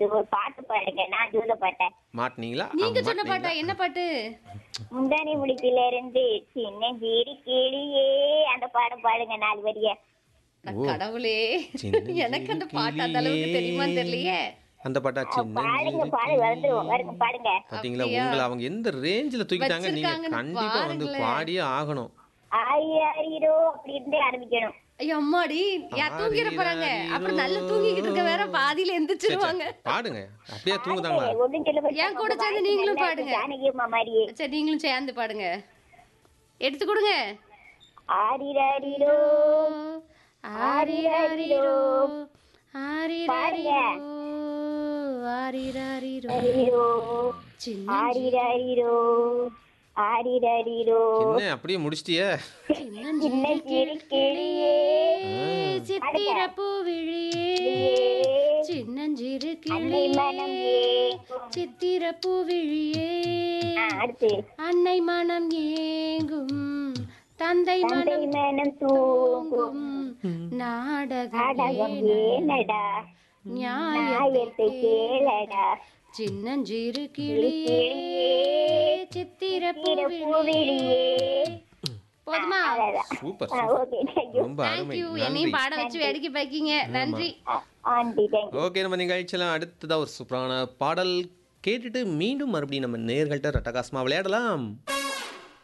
இது ஒரு பாட்டு பாடுங்க நான் சொல்ல பாட்டேன் மாட்டினீங்களா நீங்க ஆ, சொன்ன பாட்டா மாட்டுனீங்களா? என்ன பாட்டு முந்தானி முடிக்கில இருந்து சின்ன ஜீரி கிளியே அந்த பாடம் பாடுங்க நாலு வரிய ஓ. கடவுளே சின்ன எனக்கு அந்த பாட்டு அந்த அளவுக்கு கிளியே. தெரியுமான்னு தெரியலையே அந்த பாட்டா சின்ன பாடுங்க பாடு வந்துருவோம் வருங்க பாடுங்க பாத்தீங்களா அப்படியா? உங்களை அவங்க எந்த ரேஞ்சில தூக்கிட்டாங்க நீங்க வச்சிருக்காங்கன்னு கண்டிப்பா வந்து பாருங்களேன். பாடியே ஆகணும் ஆயிரோ அப்படி இருந்தே ஆரம்பிக்கணும் ஐயோ அம்மாடி யா தூங்கிட போறாங்க அப்புறம் நல்லா தூங்கிக்கிட்டு இருக்க வேற பாதியில சரி, எந்திரிச்சிருவாங்க சரி. பாடுங்க அப்படியே தூங்குதாங்களா ஒன்றும் சொல்ல என் கூட சேர்ந்து நீங்களும் பாடுங்க. ஜானகி அம்மா மாதிரியே சரி நீங்களும் சேர்ந்து பாடுங்க எடுத்து கொடுங்க ஆரிரோ ஆரிராரிரோ ஆரிராரிரோ ஆரிராரிரோ ஆரிரோ சின்ன ஆரிரோ ஆரிரோ என்ன அப்படியே முடிச்சிட்டியே சின்ன சிறு கிளியே சித்திர பூவிழியே சின்னஞ்சிறு அன்னை கிளியே மனம் ஏங்கும். சித்திர பூவிழியே ஆ, அடுத்து அன்னை மனம் ஏங்கும் தந்தை தந்தை மனம் மனம் தூங்கும் தூங்கும் நாடகம் நாடகம் ஏனடா? ஏனடா நியாயத்தை நாயத்தை கேளடா கேளடா சின்னஞ்சிறு கிளியே சித்திர சிறு பூவிழியே பூவிழியே போதுமா அவ்வளவுதான். சூப்பர் ஆ, ஓகே தேங்க்யூ ரொம்ப அருமை தேங்க்யூ நன்றி என்னையும் பாட வச்சு வேடிக்கை பார்க்கீங்க நன்றி ஆண்டி தேங்க்யூ ஓகே நம்ம நிகழ்ச்சியெல்லாம் அடுத்ததா ஒரு சூப்பரான பாடல் கேட்டுட்டு மீண்டும் மறுபடியும் நம்ம நேர்கள்ட்ட ரட்டகாசமா விளையாடலாம்